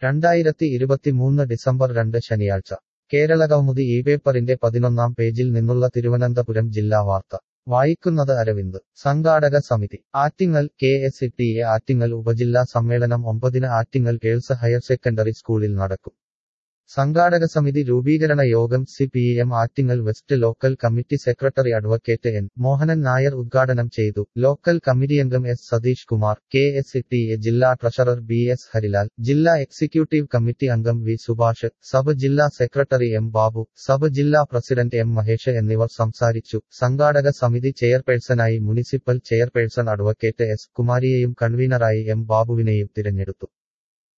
രണ്ടായിരത്തി ഇരുപത്തിമൂന്ന് ഡിസംബർ രണ്ട് ശനിയാഴ്ച കേരളകൗമുദി ഈ പേപ്പറിന്റെ പതിനൊന്നാം പേജിൽ നിന്നുള്ള തിരുവനന്തപുരം ജില്ലാ വാർത്ത വായിക്കുന്നത് അരവിന്ദ് സംഘാടക സമിതി Attingal K S T A Attingal ഉപജില്ലാ സമ്മേളനം ഒമ്പതിന് ആറ്റിങ്ങൽ ഗേൾസ് ഹയർ സെക്കൻഡറി സ്കൂളിൽ നടക്കും സംഘാടക സമിതി രൂപീകരണ യോഗം C P M Attingal west local committee secretary advocate N Mohanan Nair ഉദ്ഘാടനം ചെയ്തു ലോക്കൽ കമ്മിറ്റിയംഗം S Satheesh Kumar K S T A ജില്ലാ ട്രഷറർ ബി എസ് ഹരിലാൽ ജില്ലാ എക്സിക്യൂട്ടീവ് കമ്മിറ്റി അംഗം വി സുഭാഷ് സബ് ജില്ലാ സെക്രട്ടറി എം ബാബു സബ് ജില്ലാ പ്രസിഡന്റ് എം മഹേഷ് എന്നിവർ സംസാരിച്ചു സംഘാടക സമിതി ചെയർപേഴ്സണായി മുനിസിപ്പൽ ചെയർപേഴ്സൺ അഡ്വക്കേറ്റ് എസ് കുമാരിയെയും കൺവീനറായി എം ബാബുവിനെയും തിരഞ്ഞെടുത്തു